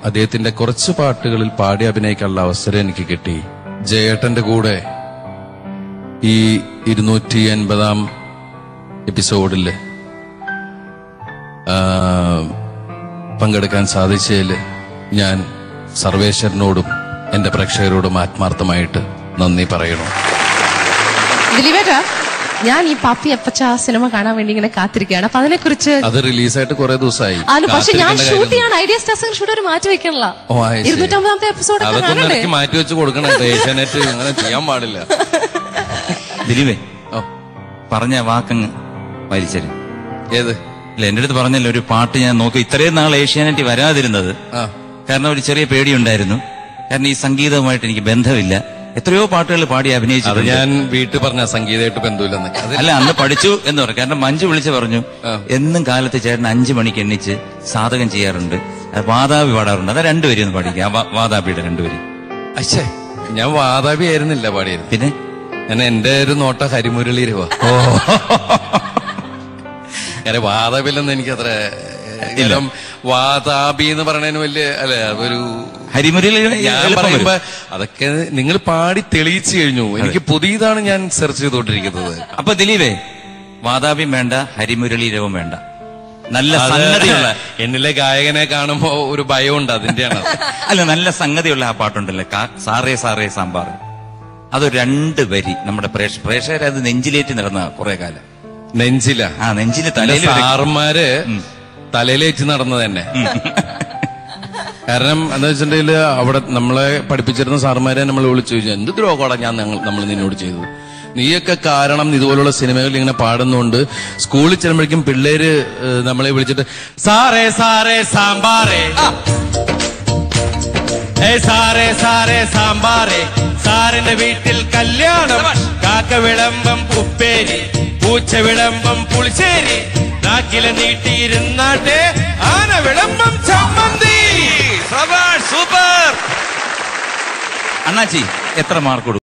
അദ്ദേഹത്തിന്റെ കുറച്ച് പാട്ടുകളിൽ പാടി അഭിനയിക്കാനുള്ള അവസരം എനിക്ക് കിട്ടി ജയേട്ടന്റെ കൂടെ ഈ ഇരുന്നൂറ്റി എൺപതാം എപ്പിസോഡിൽ പങ്കെടുക്കാൻ സാധിച്ചതിൽ ഞാൻ സർവേശ്വരനോടും എന്റെ പ്രേക്ഷകരോടും ആത്മാർത്ഥമായിട്ട് നന്ദി പറയണു ദിലീപേട്ടാ ഞാൻ ഈ പാപ്പി അപ്പച്ച സിനിമ കാണാൻ വേണ്ടി ഇങ്ങനെ കാത്തിരിക്കുകയാണ് അപ്പൊ അതിനെക്കുറിച്ച് അത് റിലീസായിട്ട് കുറെ ദിവസമായി ആണ് പക്ഷെ ഞാൻ കാത്തിരിക്കേണ്ട ഷൂട്ട് കാര്യം- ചെയ്യാണ് ഐഡിയ സ്റ്റാർസിന് ഷൂട്ട് ഒരു മാറ്റി വെക്കണല്ല ഓ, അത് ശരി. ഇരുന്നൂറ്റമ്പതാമത്തെ എപ്പിസോഡ് ഒക്കെ അതൊക്കെ ഒന്ന് കാണണ്ടേ ഇടയ്ക്ക് മാറ്റി വെച്ച് കൊടുക്കണം കേട്ടോ. ഏഷ്യാനെറ്റ് അങ്ങനെ ചെയ്യാൻ പാടില്ല ദിലീപേ ഓ പറഞ്ഞ വാക്കങ്ങ് വലിച്ചര് ഏത് ഇല്ല എന്റെ അടുത്ത് പറഞ്ഞല്ലോ ഒരു പാട്ട് ഞാൻ നോക്കി ഇത്രയും നാൾ ഏഷ്യാനെറ്റ് വരാതിരുന്നത് ആ കാരണം ഒരു ചെറിയ പേടിയുണ്ടായിരുന്നു കാരണം ഈ സംഗീതവുമായിട്ട് എനിക്ക് ബന്ധമില്ല എത്രയോ പാട്ടുകൾ പാടി അത് അഭിനയിച്ചിട്ടുണ്ട് ഞാൻ വീട്ടിൽ പറഞ്ഞ സംഗീതമായിട്ട് ബന്ധമില്ലെന്നൊക്കെ അത് അല്ല അന്ന് പഠിച്ചു എന്ന് പറഞ്ഞു കാരണം മഞ്ജു വിളിച്ച് പറഞ്ഞു ആ. എന്നും കാലത്ത് ചേട്ടൻ അഞ്ചു മണിക്ക് എണ്ണിച്ച് സാധകം ചെയ്യാറുണ്ട് അത് വാതാപി പാടാറുണ്ട് അത് രണ്ടുപേരും ഒന്ന് പാടിക്കുക ആ വാ- വാതാപിയുടെ രണ്ടുപേരും അച്ഛേ ഞാൻ വാതാപി ആയിരുന്നില്ല പാടിയത് പിന്നെ ഞാൻ എന്റെ ഒരു നോട്ട ഹരിമുരളി രൂപ ഓ കാരണം വാതാപിയിലൊന്നും എനിക്കത്ര കാരണം വാതാപി എന്ന് പറയണതിന് വലിയ അല്ലെ ഒരു ഹരിമുരളി ഞാൻ എളുപ്പം വരും. പറയുമ്പോ അതൊക്കെ നിങ്ങൾ പാടി തെളിയിച്ചു കഴിഞ്ഞു എനിക്ക് പുതിയതാണ് ഞാൻ സെർച്ച് ചെയ്തുകൊണ്ടിരിക്കുന്നത് അപ്പൊ ദിലീപേ വാതാപിയും വേണ്ട ഹരിമുരളീരവും വേണ്ട നല്ല അത് സംഗതിയുള്ള എന്നിലെ ഗായകനെ കാണുമ്പോ ഒരു ഭയമുണ്ട് അതിന്റെയാണ് അത്. അല്ല നല്ല സംഗതിയുള്ള ആ പാട്ടുണ്ടല്ലോ കാ- സാറേ സാറേ സാമ്പാർ അത് രണ്ട് വരി നമ്മുടെ പ്രേക്ഷ പ്രേക്ഷകരെ അത് നെഞ്ചിലേറ്റ് നടന്ന കുറെ കാലം നെഞ്ചില ആ നെഞ്ചില് എന്റെ തലയിൽ ഒരു- സാറുമാര് തലയിലേറ്റ് നടന്നത് തന്നെ കാരണം എന്താ വെച്ചിട്ടുണ്ടെങ്കിൽ അവിടെ നമ്മളെ പഠിപ്പിച്ചിരുന്ന സാറുമാരെ നമ്മൾ വിളിച്ചു ചോദിച്ചു എന്ത് ദ്രോഹമാണ് ഞാൻ നമ്മൾ നിന്നോട് ചെയ്തത് നീയൊക്കെ കാരണം ഇതുപോലുള്ള സിനിമകളിൽ ഇങ്ങനെ പാടുന്നുണ്ട് സ്കൂളിൽ ചെല്ലുമ്പോഴേക്കും പിള്ളേര് ഏഹ്, നമ്മളെ വിളിച്ചിട്ട് സാറേ സാറേ സാമ്പാറേ ഏ സാറേ സാറേ സാമ്പാറേ സാറിന്റെ വീട്ടിൽ കല്യാണം കാക്ക വിളമ്പം ഉപ്പേരി പൂച്ച വിളമ്പം പുളിശ്ശേരി നാക്കിലെ നീട്ടിയിരുന്നാട്ടെ ആന വിളമ്പം ചമ്മന്തി സൂപ്പർ അണ്ണാച്ചി എത്ര മാർക്ക് കൊടുക്കും